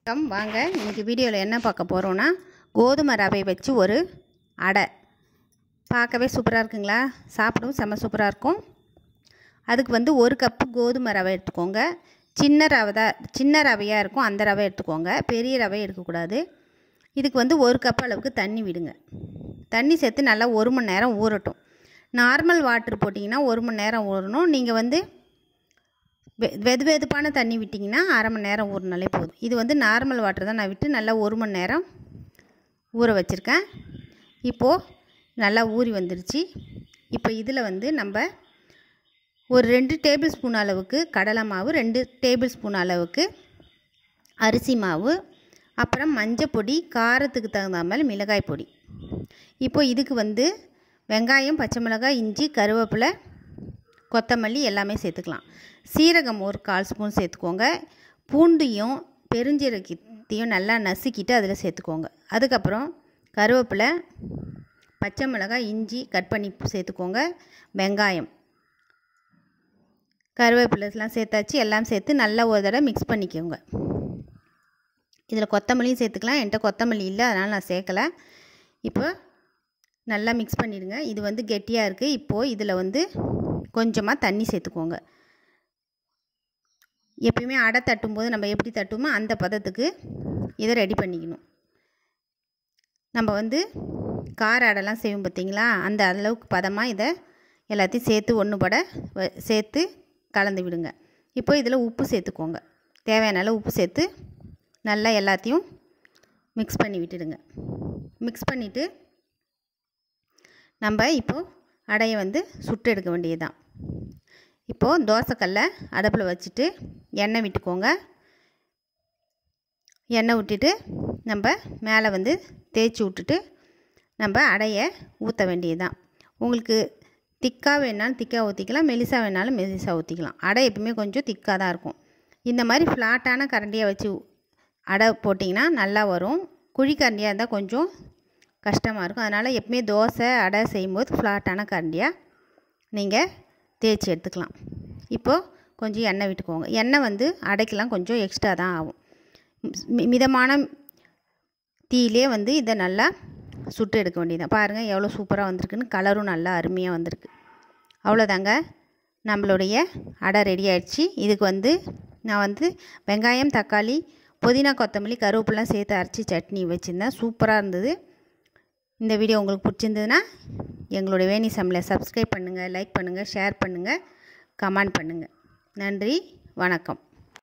வணக்கம் வாங்க இன்றைக்கி வீடியோவில் என்ன பார்க்க போகிறோன்னா கோதுமை ரவை வச்சு ஒரு அடை பார்க்கவே சூப்பராக இருக்குங்களா சாப்பிடவும் செம்ம சூப்பராக இருக்கும் அதுக்கு வந்து ஒரு கப்பு கோதுமை ரவை எடுத்துக்கோங்க சின்ன ரவை தான் சின்ன ரவையாக இருக்கும் அந்த ரவை எடுத்துக்கோங்க பெரிய ரவை எடுக்கக்கூடாது இதுக்கு வந்து ஒரு கப் அளவுக்கு தண்ணி விடுங்க தண்ணி சேர்த்து நல்லா ஒரு மணி நேரம் ஊறட்டும் நார்மல் வாட்டர் போட்டிங்கன்னா ஒரு மணி நேரம் ஊறணும் நீங்கள் வந்து வெ வெது வெதுப்பான தண்ணி விட்டிங்கன்னா அரை மணி நேரம் ஊறினாலே போதும் இது வந்து நார்மல் வாட்டர் தான் நான் விட்டு நல்லா ஒரு மணி நேரம் ஊற வச்சுருக்கேன் இப்போது நல்லா ஊறி வந்துருச்சு இப்போ இதில் வந்து நம்ம ஒரு ரெண்டு டேபிள் ஸ்பூன் அளவுக்கு கடலை மாவு ரெண்டு டேபிள் ஸ்பூன் அளவுக்கு அரிசி மாவு அப்புறம் மஞ்சள் பொடி காரத்துக்கு தகுந்த மாதிரி மிளகாய் பொடி இப்போ இதுக்கு வந்து வெங்காயம் பச்சை மிளகாய் இஞ்சி கருவேப்பிலை கொத்தமல்லி எல்லாமே சேர்த்துக்கலாம் சீரகம் ஒரு கால் ஸ்பூன் சேர்த்துக்கோங்க பூண்டையும் பெருஞ்சீரகத்தையும் நல்லா நசுக்கிட்டு அதில் சேர்த்துக்கோங்க அதுக்கப்புறம் கருவேப்பிலை பச்சை மிளகாய் இஞ்சி கட் பண்ணி சேர்த்துக்கோங்க வெங்காயம் கருவேப்பிலைலாம் சேர்த்தாச்சு எல்லாம் சேர்த்து நல்லா ஒரு தடவை மிக்ஸ் பண்ணிக்கோங்க இதில் கொத்தமல்லியும் சேர்த்துக்கலாம் என்கிட்ட கொத்தமல்லி இல்லை அதனால் நான் சேர்க்கலை இப்போ நல்லா மிக்ஸ் பண்ணிடுங்க இது வந்து கெட்டியாக இருக்குது இப்போது இதில் வந்து கொஞ்சமாக தண்ணி சேர்த்துக்கோங்க எப்பயுமே அடை தட்டும்போது நம்ம எப்படி தட்டுமோ அந்த பதத்துக்கு இதை ரெடி பண்ணிக்கணும் நம்ம வந்து கார அடைலாம் செய்வோம் பார்த்தீங்களா அந்த அளவுக்கு பதமாக இதை எல்லாத்தையும் சேர்த்து ஒன்று பட சேர்த்து கலந்து விடுங்க இப்போ இதில் உப்பு சேர்த்துக்கோங்க தேவையான அளவு உப்பு சேர்த்து நல்லா எல்லாத்தையும் மிக்ஸ் பண்ணி விட்டுடுங்க மிக்ஸ் பண்ணிவிட்டு நம்ம இப்போது அடையை வந்து சுட்டு எடுக்க வேண்டியதுதான் இப்போது தோசைக்கல்லை அடுப்பில் வச்சுட்டு எண்ணெய் விட்டுக்கோங்க எண்ணெய் விட்டுட்டு நம்ம மேலே வந்து தேய்ச்சி விட்டுட்டு நம்ம அடையை ஊற்ற வேண்டியதுதான் உங்களுக்கு திக்காக வேணாலும் திக்காக ஊற்றிக்கலாம் மெலிசாக வேணாலும் மெலிசாக ஊற்றிக்கலாம் அடை எப்பவுமே கொஞ்சம் திக்காக தான் இருக்கும் இந்த மாதிரி ஃப்ளாட்டான கரண்டியை வச்சு அடை போட்டிங்கன்னா நல்லா வரும் குழி கரண்டியாக இருந்தால் கொஞ்சம் கஷ்டமாக இருக்கும் அதனால் எப்பவுமே தோசை அடை செய்யும்போது ஃப்ளாட்டான கரண்டியாக நீங்கள் தேய்ச்சி எடுத்துக்கலாம் இப்போது கொஞ்சம் எண்ணெய் விட்டுக்கோங்க எண்ணெய் வந்து அடைக்கெலாம் கொஞ்சம் எக்ஸ்ட்ரா தான் ஆகும் மிதமான தீயிலே வந்து இதை நல்லா சுட்டு எடுக்க வேண்டியதான் பாருங்கள் எவ்வளோ சூப்பராக வந்திருக்குன்னு கலரும் நல்லா அருமையாக வந்திருக்கு அவ்வளோதாங்க நம்மளுடைய அடை ரெடி ஆயிடுச்சு இதுக்கு வந்து நான் வந்து வெங்காயம் தக்காளி புதினா கொத்தமல்லி கருவேப்பிலாம் சேர்த்து அரைச்சி சட்னி வச்சுருந்தேன் சூப்பராக இருந்தது இந்த வீடியோ உங்களுக்கு பிடிச்சிருந்ததுன்னா எங்களுடைய வேணி சமையலை சப்ஸ்கிரைப் பண்ணுங்கள் லைக் பண்ணுங்கள் ஷேர் பண்ணுங்கள் கமெண்ட் பண்ணுங்கள் நன்றி வணக்கம்